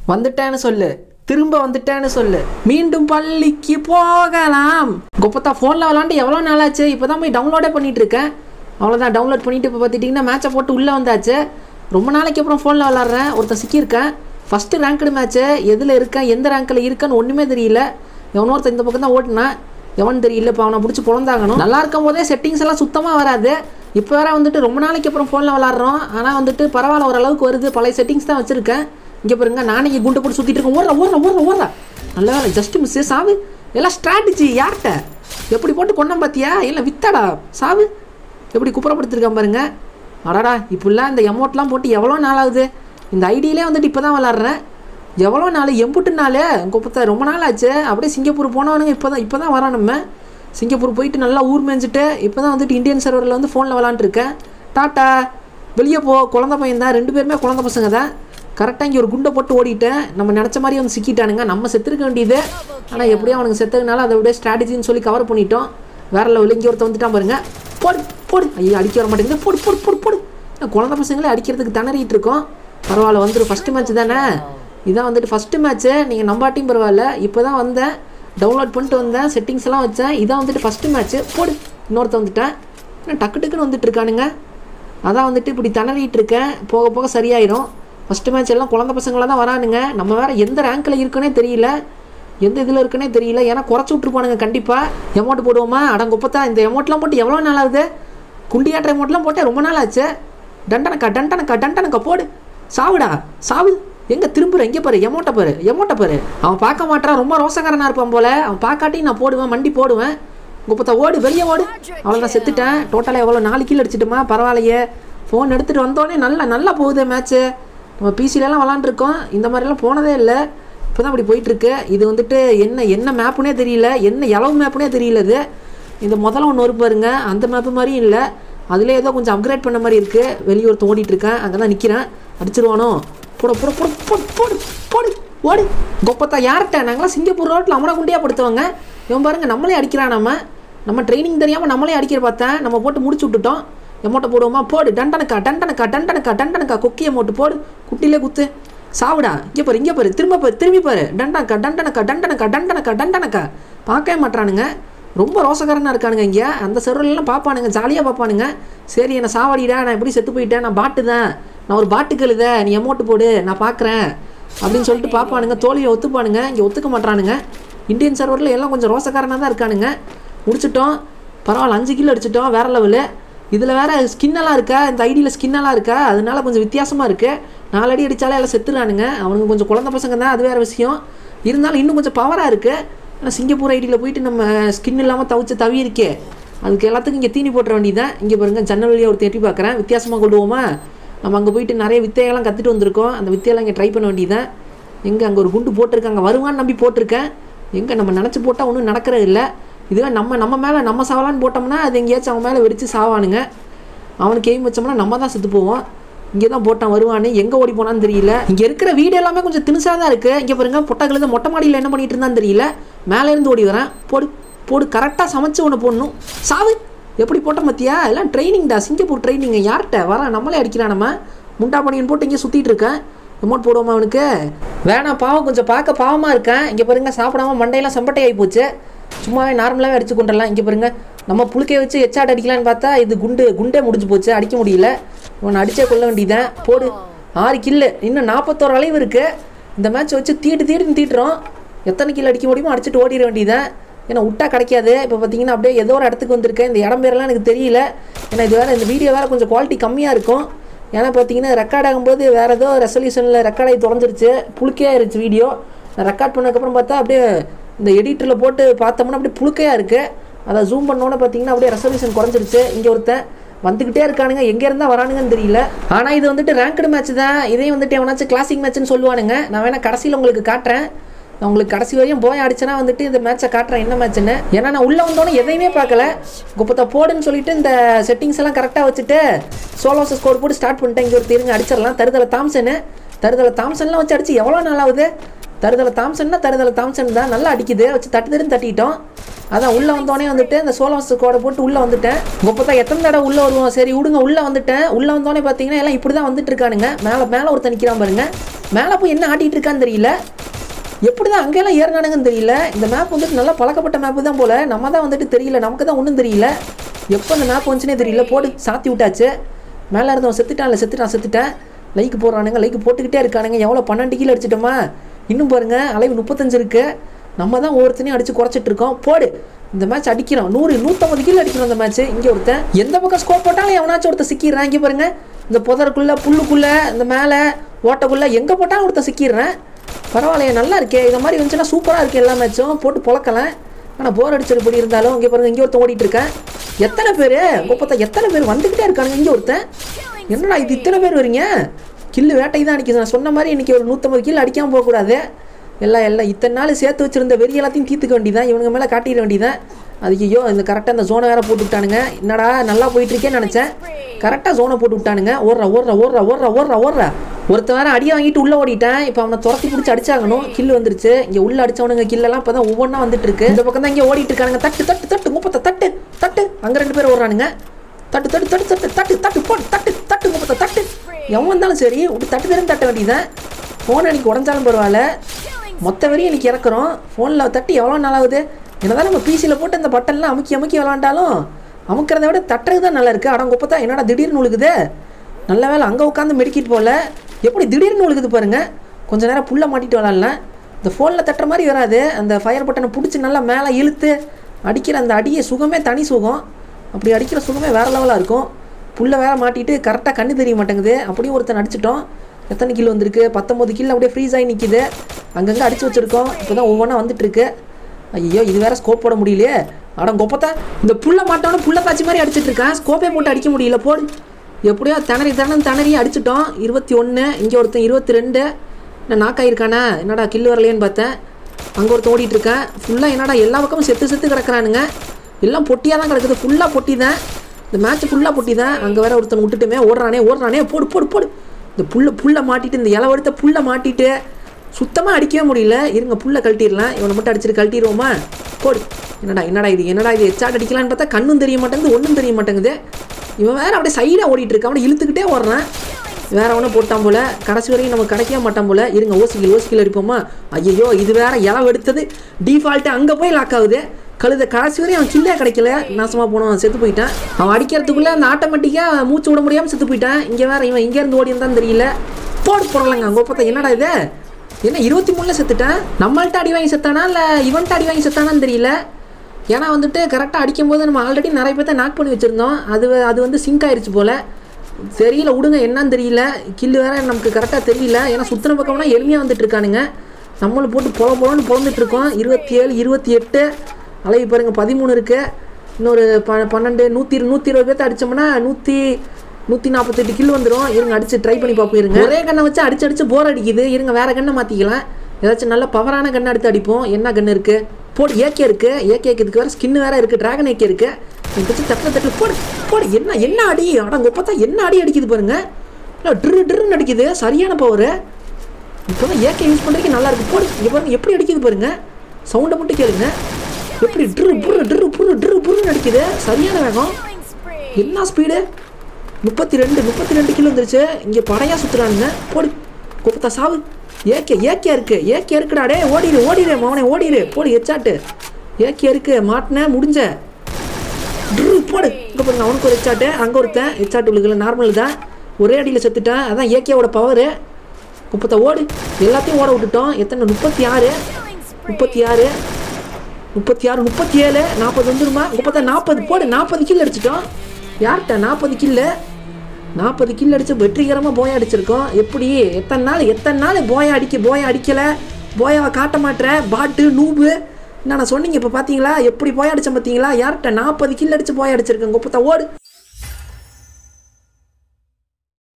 வந்துட்டேன்னு சொல்லு திரும்ப வந்துட்டேன்னு சொல்லு மீண்டும் பள்ளிக்கு போகலாம் கொப்பத்தா ஃபோனில் விளாண்டு எவ்வளோ நாளாச்சு இப்போ தான் போய் டவுன்லோடே பண்ணிட்டு இருக்கேன் அவ்வளோதான் டவுன்லோட் பண்ணிட்டு இப்போ பார்த்துட்டிங்கன்னா மேட்சை போட்டு உள்ளே வந்தாச்சு ரொம்ப நாளைக்கு அப்புறம் ஃபோனில் விளாட்றேன் ஒருத்தன் சிக்கியிருக்கேன் ஃபஸ்ட்டு ரேங்க்டு மேட்ச்சு எதில் இருக்கேன் எந்த ரேங்க்கில் இருக்கேன்னு ஒன்றுமே தெரியல எவனோ ஒருத்தன் இந்த பக்கம் தான் ஓட்டினேன் எவன் தெரியல இப்போ அவனை பிடிச்சி புலந்தாகணும் நல்லா இருக்கும் போதே செட்டிங்ஸ் எல்லாம் சுத்தமாக வராது இப்போ வேற வந்துட்டு ரொம்ப நாளைக்கு அப்புறம் ஃபோனில் விளாட்றோம் ஆனால் வந்துட்டு பரவாயில்ல ஓரளவுக்கு வருது பழைய செட்டிங்ஸ் தான் வச்சுருக்கேன் இங்கே பாருங்க நானே இங்கே குண்டை போட்டு சுற்றிட்டு இருக்கேன் ஓடுறா ஓடுறா ஓடுறா ஓடுறா நல்ல வேலை ஜஸ்ட் மிஸ் சாவு எல்லாம் ஸ்ட்ராட்டஜி யார்கிட்ட எப்படி போட்டு கொண்டோம் பார்த்தியா இல்லை வித்தாடா சாவு எப்படி குப்புறப்படுத்திருக்கான் பாருங்க அடடா இப்படிலாம் இந்த எமௌண்ட்லாம் போட்டு எவ்வளோ நாள் ஆகுது இந்த ஐடியிலே வந்துட்டு இப்போ தான் விளாட்றேன் எவ்வளோ நாள் எம்புட்டு நாள் குப்பத்தை ரொம்ப நாள் ஆச்சு அப்படியே சிங்கப்பூர் போனவனுங்க இப்போ தான் இப்போ தான் வரோம் நம்ம சிங்கப்பூர் போயிட்டு நல்லா ஊர் மேய்ஞ்சிட்டு இப்போ தான் வந்துட்டு இந்தியன் சர்வரில் வந்து ஃபோனில் விளாண்டுருக்கேன் டாட்டா வெளியே போ குழந்த பையன் தான் ரெண்டு பேருமே குழந்த பசங்க தான் கரெக்டாக இங்கே ஒரு குண்டை போட்டு ஓடிட்டேன் நம்ம நினச்ச மாதிரி வந்து சிக்கிட்டானுங்க நம்ம செத்துருக்க வேண்டியது ஆனால் எப்படியோ அவனுக்கு செத்ததுனால அதை விட ஸ்ட்ராட்டஜின்னு சொல்லி கவர் பண்ணிட்டோம் வேற லெவலில் இங்கே ஒருத்த வந்துட்டான் பாருங்க போடு போடு ஐயோ அடிக்க வர மாட்டேங்குது போடு போடு போடு போடு நான் குழந்த பசங்களே அடிக்கிறதுக்கு திணறிட்டு இருக்கோம் பரவாயில்ல வந்துடும் ஃபஸ்ட்டு மேட்ச் தானே இதான் வந்துட்டு ஃபஸ்ட்டு மேட்ச்சு நீங்கள் நம்பாட்டியும் பரவாயில்ல இப்போ தான் வந்தேன் டவுன்லோட் பண்ணிட்டு வந்தேன் செட்டிங்ஸ் எல்லாம் வச்சேன் இதான் வந்துட்டு ஃபஸ்ட்டு மேட்ச்சு போடு இன்னொருத்த வந்துட்டேன் இன்னும் டக்கு டக்குன்னு வந்துட்டு இருக்கானுங்க அதான் வந்துட்டு இப்படி திணறிட்டு இருக்கேன் போக போக சரியாயிடும் ஃபஸ்ட்டு மேட்ச் எல்லாம் குழந்த பசங்களாக தான் வரானுங்க நம்ம வேறு எந்த ரேங்க்கில் இருக்குன்னே தெரியல எந்த இதில் இருக்குன்னே தெரியல ஏன்னா குறைச்சி விட்ருப்பானுங்க கண்டிப்பாக எமௌண்ட் போடுவோமா அடங்கொப்பத்தா இந்த எமௌண்ட்லாம் போட்டு எவ்வளோ நாள் ஆகுது குண்டியாட்டுற எமௌண்ட்லாம் போட்டு ரொம்ப நாள் ஆச்சு டண்டனக்கா டண்டனக்கா டண்டனக்கா போடு சாவுடா சாவு எங்கே திரும்புற எங்கே பாரு எமௌண்ட்டை பாரு எமௌண்ட்டை பாரு அவன் பார்க்க மாட்டான் ரொம்ப ரோசக்காரனாக இருப்பான் போல அவன் பார்க்காட்டி நான் போடுவேன் மண்டி போடுவேன் குப்பத்தா ஓடு வெளியே ஓடு அவ்வளோதான் செத்துட்டேன் டோட்டலாக எவ்வளோ நாலு கீழே அடிச்சிட்டுமா பரவாயில்லையே ஃபோன் எடுத்துகிட்டு வந்தோடனே நல்லா நல்லா போகுதே மேட்ச்சு நம்ம பிசிலலாம் விளாண்டுருக்கோம் இந்த மாதிரிலாம் போனதே இல்லை இப்போ தான் அப்படி போயிட்டுருக்கு இது வந்துட்டு என்ன என்ன மேப்புனே தெரியல என்ன எளவு மேப்புனே தெரியல இது இந்த முதல்ல ஒன்று வரும் பாருங்க அந்த மேப்பு மாதிரியும் இல்லை அதிலே ஏதோ கொஞ்சம் அப்கிரேட் பண்ண மாதிரி இருக்குது வெளியூர் ஓடிட்டு இருக்கேன் அங்கே தான் நிற்கிறேன் அடிச்சிருவானோ போட போட போட போடு போடு போடு ஓடு கொப்பத்தா யார்கிட்ட நாங்களாம் சிங்கப்பூர் ரோட்டில் அமர குண்டியாக படுத்துவாங்க இவன் பாருங்க நம்மளே அடிக்கிறான் நம்ம நம்ம ட்ரைனிங் தெரியாமல் நம்மளே அடிக்கிற பார்த்தேன் நம்ம போட்டு முடிச்சு விட்டுட்டோம் எமௌண்ட்டை போடுவோமா போடு டண்டனக்கா டண்டனக்கா டண்டனக்கா டண்டனக்கா கொக்கிய மோட்டு போடு குட்டிலே குத்து சாவுடா இங்கே பாரு இங்கே பாரு திரும்ப பாரு திரும்பி பாரு டண்டனக்கா டண்டனக்கா டண்டனக்கா டண்டனக்கா டண்டனக்கா பார்க்கவே மாட்டானுங்க ரொம்ப ரோசக்காரனாக இருக்கானுங்க இங்கே அந்த செருவெல்லாம் பார்ப்பானுங்க ஜாலியாக பார்ப்பானுங்க சரி என்னை சாவடிடா நான் எப்படி செத்து போயிட்டேன் நான் பாட்டு தான் நான் ஒரு பாட்டு கழுத நீ எமௌண்ட்டு போடு நான் பார்க்குறேன் அப்படின்னு சொல்லிட்டு பார்ப்பானுங்க தோல்வியை ஒத்துப்பானுங்க இங்கே ஒத்துக்க மாட்டானுங்க இந்தியன் சர்வரில் எல்லாம் கொஞ்சம் ரோசக்காரனாக தான் இருக்கானுங்க முடிச்சிட்டோம் பரவாயில்ல அஞ்சு கிலோ அடிச்சிட்டோம் வேறு லெவலு இதில் வேறு ஸ்கின்னெல்லாம் இருக்கா இந்த ஐடியில் ஸ்கின்னெல்லாம் இருக்கா அதனால கொஞ்சம் வித்தியாசமாக இருக்குது நாலு அடி அடித்தாலே எல்லாம் செத்துறானுங்க அவனுங்க கொஞ்சம் குழந்த பசங்க தான் அது வேறு விஷயம் இருந்தாலும் இன்னும் கொஞ்சம் பவராக இருக்குது ஆனால் சிங்கப்பூர் ஐடியில் போயிட்டு நம்ம ஸ்கின் இல்லாமல் தவிச்ச தவி இருக்கே அதுக்கு எல்லாத்துக்கும் இங்கே தீனி போட்டுற வேண்டியதான் இங்கே பாருங்க ஜன்னல் வழியாக ஒரு தேட்டி பார்க்குறேன் வித்தியாசமாக கொள்வோமா நம்ம அங்கே போயிட்டு நிறைய வித்தையெல்லாம் கற்றுட்டு வந்திருக்கோம் அந்த வித்தையெல்லாம் இங்கே ட்ரை பண்ண வேண்டியதான் எங்கே அங்கே ஒரு குண்டு போட்டிருக்காங்க வருவான்னு நம்பி போட்டிருக்கேன் எங்கே நம்ம நினச்சி போட்டால் ஒன்றும் நடக்கிறது இல்லை இதுவே நம்ம நம்ம மேலே நம்ம சாவலான்னு போட்டோம்னா அது எங்கேயாச்சும் அவன் மேலே வெடித்து சாவானுங்க அவனுக்கு எய்ம் வச்சோம்னா நம்ம தான் செத்து போவோம் இங்கே தான் போட்டான் வருவான்னு எங்கே ஓடி போனான்னு தெரியல இங்கே இருக்கிற வீடு எல்லாமே கொஞ்சம் திணுசாக தான் இருக்குது இங்கே பாருங்க பொட்டை மொட்டை மாடியில் என்ன பண்ணிட்டு இருந்தான்னு தெரியல மேலே இருந்து ஓடி வரேன் போடு போடு கரெக்டாக சமைச்சு ஒன்று போடணும் சாவு எப்படி போட்ட மத்தியா எல்லாம் ட்ரைனிங்டா சிங்கப்பூர் ட்ரைனிங் யார்கிட்ட வரான் நம்மளே அடிக்கிறான் நம்ம முண்டா பணியன் போட்டு இங்கே சுற்றிட்டு இருக்கேன் ரிமோட் போடுவோமா அவனுக்கு வேணாம் பாவம் கொஞ்சம் பார்க்க பாவமாக இருக்கேன் இங்கே பாருங்க சாப்பிடாம மண்டையெல்லாம் செம்பட்டை ஆகி போச்சு சும்மாவே நார்மலாகவே அடிச்சு கொண்டுடலாம் இங்கே பாருங்க நம்ம புழுக்கையை வச்சு எச்சாட் அடிக்கலான்னு பார்த்தா இது குண்டு குண்டே முடிஞ்சு போச்சு அடிக்க முடியல இவனை அடிச்சே கொள்ள வேண்டியதான் போடு ஆறு கில்லு இன்னும் நாற்பத்தோரு அளவு இருக்குது இந்த மேட்ச் வச்சு தீட்டு தீட்டுன்னு தீட்டுறோம் எத்தனை கில் அடிக்க முடியுமோ அடிச்சுட்டு ஓடிட வேண்டியதான் ஏன்னா விட்டா கிடைக்காது இப்போ பார்த்தீங்கன்னா அப்படியே ஏதோ ஒரு இடத்துக்கு வந்திருக்கேன் இந்த இடம் பேரெல்லாம் எனக்கு தெரியல ஏன்னா இது வேறு இந்த வீடியோ வேறு கொஞ்சம் குவாலிட்டி கம்மியாக இருக்கும் ஏன்னா பார்த்தீங்கன்னா ரெக்கார்ட் ஆகும்போது வேறு ஏதோ ரெசல்யூஷனில் ரெக்கார்ட் ஆகி தொலைஞ்சிருச்சு புழுக்கையாக இருந்துச்சு வீடியோ நான் ரெக்கார்ட் பண்ணதுக்கப்புறம் பார்த்தா அப்படியே இந்த எடிட்டரில் போட்டு பார்த்தோம்னா அப்படியே புழுக்கையாக இருக்குது அதை ஜூம் பண்ணோன்னே பார்த்தீங்கன்னா அப்படியே ரெசல்யூஷன் குறைஞ்சிருச்சு இங்கே ஒருத்தன் வந்துக்கிட்டே இருக்கானுங்க எங்கே இருந்தால் வரானுங்கன்னு தெரியல ஆனால் இது வந்துட்டு ரேங்க்டு மேட்ச் தான் இதையும் வந்துட்டு எவனாச்சும் கிளாசிக் மேட்ச்னு சொல்லுவானுங்க நான் வேணால் கடைசியில் உங்களுக்கு காட்டுறேன் நான் உங்களுக்கு கடைசி வரையும் போய் அடிச்சேன்னா வந்துட்டு இந்த மேட்சை காட்டுறேன் என்ன மேட்ச்னு ஏன்னா நான் உள்ளே வந்தோன்னே எதையுமே பார்க்கல குப்பத்தை போடுன்னு சொல்லிட்டு இந்த செட்டிங்ஸ் எல்லாம் கரெக்டாக வச்சுட்டு சோலோஸ் ஸ்கோர் போட்டு ஸ்டார்ட் பண்ணிட்டேன் இங்கே ஒரு திருங்க அடிச்சிடலாம் தருதலை தாம்சனு தருதலை தாம்சன்லாம் வச்சு அடிச்சு எவ்வளோ நாள் ஆகுது தருதலை தாம்சன்னா தருதலை தாம்சன் தான் நல்லா அடிக்குது வச்சு தட்டு தட்டுன்னு தட்டிட்டோம் அதான் உள்ளே வந்தோடனே வந்துட்டு இந்த சோலோஸ் கோடை போட்டு உள்ளே வந்துட்டேன் முப்பத்தா எத்தனை தடவை உள்ளே வருவோம் சரி விடுங்க உள்ளே வந்துட்டேன் உள்ளே வந்தோடனே பார்த்தீங்கன்னா எல்லாம் இப்படி தான் வந்துட்டு இருக்கானுங்க மேலே மேலே ஒருத்தன் நிற்கிறான் பாருங்க மேலே போய் என்ன ஆட்டிகிட்டு இருக்கான்னு தெரியல எப்படி தான் அங்கெல்லாம் ஏறினானுங்கன்னு தெரியல இந்த மேப் வந்துட்டு நல்லா பழக்கப்பட்ட மேப்பு தான் போல் நம்ம தான் வந்துட்டு தெரியல நமக்கு தான் ஒன்றும் தெரியல எப்போ அந்த மேப் வந்துச்சுனே தெரியல போடு சாத்தி விட்டாச்சு மேலே இருந்தவன் செத்துட்டான் இல்லை செத்துட்டான் செத்துட்டேன் லைக் போடுறானுங்க லைக் போட்டுக்கிட்டே இருக்கானுங்க எவ்வளோ பன்னெண்டு கீழே அடிச்சிட்டோமா இன்னும் பாருங்க அளவு முப்பத்தஞ்சு இருக்கு நம்ம தான் ஒவ்வொருத்தனையும் அடிச்சு குறைச்சிட்டு இருக்கோம் போடு இந்த மேட்ச் அடிக்கிறோம் நூறு நூற்றம்பது கீழே அடிக்கிறோம் இந்த மேட்ச் இங்கே ஒருத்தன் எந்த பக்கம் ஸ்கோப் போட்டாலும் எவனாச்சும் ஒருத்தன் சிக்கிடுறான் இங்கே பாருங்க இந்த புதருக்குள்ள புல்லுக்குள்ள இந்த மேலே ஓட்டக்குள்ள எங்கே போட்டாலும் ஒருத்தன் சிக்கிடுறேன் பரவாயில்லையே நல்லா இருக்கே இந்த மாதிரி வந்துச்சுன்னா சூப்பராக இருக்கு எல்லா மேட்சும் போட்டு பொழக்கலாம் ஆனால் போர் அடிச்சதுபடி இருந்தாலும் இங்கே பாருங்க இங்கே ஒருத்தன் ஓடிட்டு இருக்கேன் எத்தனை பேர் முப்பத்தா எத்தனை பேர் வந்துக்கிட்டே இருக்கானுங்க இங்கே ஒருத்தன் என்னடா இது இத்தனை பேர் வரீங்க கில்லு வேட்டை தான் அடிக்குது நான் சொன்ன மாதிரி இன்னைக்கு ஒரு நூற்றம்பது கில் அடிக்காமல் போகக்கூடாது எல்லாம் எல்லாம் இத்தனை நாள் சேர்த்து வச்சிருந்த வெறி எல்லாத்தையும் தீர்த்துக்க வேண்டியதான் இவனுங்க மேலே காட்டிட வேண்டியதான் அது ஐயோ இந்த கரெக்டாக இந்த ஜோனை வேற போட்டு விட்டானுங்க என்னடா நல்லா போயிட்டு இருக்கேன்னு நினச்சேன் கரெக்டாக ஜோனை போட்டு விட்டானுங்க ஓடுறா ஓடுறா ஓடுறா ஓடுறா ஓடுறா ஓடுறா ஒருத்தன் வேற அடியை வாங்கிட்டு உள்ளே ஓடிட்டேன் இப்போ அவனை துரத்தி பிடிச்சி அடிச்சாகணும் கில் வந்துருச்சு இங்கே உள்ள அடிச்சவனுங்க கில்லெல்லாம் இப்போ தான் ஒவ்வொன்றா வந்துட்டு இருக்கு இந்த பக்கம் தான் இங்கே ஓடிட்டு இருக்கானுங்க தட்டு தட்டு தட்டு முப்பத்த தட்டு தட்டு அங்கே ரெண்டு பேர் ஓடுறானுங்க தட்டு தட்டு தட்டு தட்டு தட்டு தட்டு போட்டு தட்டு தட்டு முப்பத்த தட்டு எவன் வந்தாலும் சரி இப்படி தட்டு தரம் தட்ட வேண்டியதான் ஃபோன் அன்னைக்கு உடஞ்சாலும் பரவாயில்ல மொத்த வரையும் இன்னைக்கு இறக்குறோம் ஃபோனில் தட்டி எவ்வளோ நாளாகுது என்னதான் நம்ம பிசியில் போட்டு அந்த பட்டன்லாம் அமுக்கி அமுக்கி விளாண்டாலும் அமுக்கிறத விட தட்டுறது தான் நல்லா இருக்குது அடங்க தான் என்னடா திடீர்னு உழுகுது நல்ல வேலை அங்கே உட்காந்து மெடிக்கிட்டு போகல எப்படி திடீர்னு உழுகுது பாருங்க கொஞ்ச நேரம் புல்ல மாட்டிட்டு விளாட்லாம் இந்த ஃபோனில் தட்டுற மாதிரி வராது அந்த ஃபயர் பட்டனை பிடிச்சி நல்லா மேலே இழுத்து அடிக்கிற அந்த அடியை சுகமே தனி சுகம் அப்படி அடிக்கிற சுகமே வேறு லெவலாக இருக்கும் புல்ல வேற மாட்டிட்டு கரெக்டாக கண்ணு தெரிய மாட்டேங்குது அப்படியும் ஒருத்தன் அடிச்சிட்டோம் எத்தனை கிலோ வந்திருக்கு பத்தொம்பது கிலோ அப்படியே ஃப்ரீஸ் ஆகி நிற்கிது அங்கங்கே அடிச்சு வச்சிருக்கோம் இப்போ தான் ஒவ்வொன்றா வந்துட்டு இருக்கு ஐயோ இது வேற ஸ்கோப் போட முடியலையே அட கொப்பத்தா இந்த புல்ல மாட்டவன புல்ல பாய்ச்சி மாதிரி அடிச்சிட்டு இருக்கான் ஸ்கோப்பே போட்டு அடிக்க முடியல போடு எப்படியோ திணறி திணறி திணறி அடிச்சிட்டோம் இருபத்தி ஒன்று இங்கே ஒருத்தன் இருபத்தி ரெண்டு என்ன நாக்காயிருக்கானே என்னடா கில்லு வரலையேன்னு பார்த்தேன் அங்கே ஒருத்தன் ஓடிட்டு இருக்கேன் ஃபுல்லாக என்னடா எல்லா பக்கமும் செத்து செத்து கிடக்குறானுங்க எல்லாம் பொட்டியாக தான் கிடக்குது ஃபுல்லாக பொட்டி தான் இந்த மேட்ச் ஃபுல்லாக பொட்டி தான் அங்கே வேற ஒருத்தன் விட்டுட்டுமே ஓடுறானே ஓடுறானே போடு போடு போடு இந்த புல்ல புல்ல மாட்டிட்டு இந்த இலை எடுத்த புல்ல மாட்டிட்டு சுத்தமாக அடிக்கவே முடியல இருங்க புல்ல கழட்டிடலாம் இவனை மட்டும் அடிச்சுட்டு கழட்டிடுவோமா போடு என்னடா என்னடா இது என்னடா இது எச்சாட் அடிக்கலான்னு பார்த்தா கண்ணும் தெரிய மாட்டேங்குது ஒன்றும் தெரிய மாட்டேங்குது இவன் வேற அப்படியே சைடாக ஓடிட்டு இருக்கான் அவனை இழுத்துக்கிட்டே ஓடுறான் வேற ஒன்றும் போட்டான் போல கடைசி வரையும் நம்ம கிடைக்கவே மாட்டான் போல இருங்க ஓசிக்கல் ஓசிக்கல் அடிப்போமா ஐயோ இது வேற இலவு எடுத்தது டிஃபால்ட்டு அங்கே போய் லாக் ஆகுது கழுத கடைசி வரையும் அவன் கில்லே கிடைக்கல நாசமாக போனவன் செத்து போயிட்டான் அவன் அடிக்கிறதுக்குள்ளே அந்த ஆட்டோமேட்டிக்காக மூச்சு விட முடியாமல் செத்து போயிட்டான் இங்கே வேற இவன் இங்கேருந்து ஓடி இருந்தான்னு தெரியல போடு போடலங்க அங்கே பார்த்தா என்னடா இது என்ன இருபத்தி மூணுல செத்துட்டான் நம்மள்ட்ட அடி வாங்கி செத்தானா இல்லை இவன்ட்ட அடி வாங்கி செத்தானான்னு தெரியல ஏன்னா வந்துட்டு கரெக்டாக அடிக்கும்போது நம்ம ஆல்ரெடி நிறைய பேர்த்த நாக் பண்ணி வச்சுருந்தோம் அது அது வந்து சிங்க் ஆயிருச்சு போல் தெரியல விடுங்க என்னன்னு தெரியல கில்லு வேற நமக்கு கரெக்டாக தெரியல ஏன்னா சுத்தின பக்கம்னா எளிமையாக வந்துட்டு இருக்கானுங்க நம்மளும் போட்டு பொல பொலன்னு பொழந்துட்டு இருக்கோம் இருபத்தி ஏழு இருபத்தி எட்டு அளவு பாருங்க பதிமூணு இருக்கு இன்னொரு ப பன்னெண்டு நூற்றி நூற்றி இருபது பேர்த்த அடித்தோம்னா நூற்றி நூற்றி நாற்பத்தெட்டு கிலோ வந்துடும் இருங்க அடிச்சு ட்ரை பண்ணி பார்ப்போம் இருங்க ஒரே கண்ணை வச்சு அடிச்சு அடிச்சு போர் அடிக்குது இருங்க வேற கண்ணை மாற்றிக்கலாம் ஏதாச்சும் நல்ல பவரான கண்ணை எடுத்து அடிப்போம் என்ன கண்ணு இருக்குது போடு ஏகே இருக்குது ஏகே இதுக்கு வேறு ஸ்கின் வேறு இருக்குது ட்ராகன் ஏகே இருக்குது எனக்கு தட்டில் தட்டில் போடு போடு என்ன என்ன அடி அடங்க பார்த்தா என்ன அடி அடிக்குது பாருங்க இல்லை ட்ரு ட்ருன்னு அடிக்குது சரியான பவர் இப்போ தான் ஏகே யூஸ் பண்ணுறதுக்கு நல்லா இருக்கு போடு இங்கே பாருங்க எப்படி அடிக்குது பாருங்க சவுண்டை மட்டும் கேளுங்க எப்படி ட்ரு புரு ட்ரு புரு ட்ரு புருன்னு அடிக்குது சரியான வேகம் என்ன ஸ்பீடு முப்பத்தி ரெண்டு முப்பத்தி ரெண்டு கிலோ வந்துருச்சு இங்கே படையா சுற்றுறானுங்க போடு குப்பத்தா சாவு ஏகே ஏகே இருக்கு ஏகே இருக்குடா டே ஓடிடு ஓடிடு மவனே ஓடிடு போடு எச்சாட்டு ஏகே இருக்கு மாட்டினேன் முடிஞ்ச ட்ரு போடு இங்கே பாருங்க அவனுக்கு ஒரு எச்சாட்டு அங்கே ஒருத்தன் எச்சாட்டு உள்ள நார்மல் தான் ஒரே அடியில் செத்துட்டேன் அதான் ஏகேவோட பவரு குப்பத்தை ஓடு எல்லாத்தையும் ஓட விட்டுட்டோம் எத்தனை முப்பத்தி ஆறு முப்பத்தி ஆறு முப்பத்தி ஆறு முப்பத்தி ஏழு நாற்பது வந்துருமா முப்பத்தா நாற்பது போடு நாற்பது கில் அடிச்சிட்டோம் யார்கிட்ட நாற்பது கில்லு நாற்பது கில் அடித்து வெற்றிகரமாக போயா அடிச்சிருக்கோம் எப்படி எத்தனை நாள் எத்தனை நாள் போயா அடிக்க போயா அடிக்கலை போயாவை காட்ட மாட்டேற பாட்டு நூபு நான் சொன்னீங்க இப்போ பார்த்தீங்களா எப்படி போய் அடித்தேன் பார்த்தீங்களா யார்கிட்ட நாற்பது கில் அடித்து போய் அடிச்சிருக்கேன் குப்பத்தா ஓடு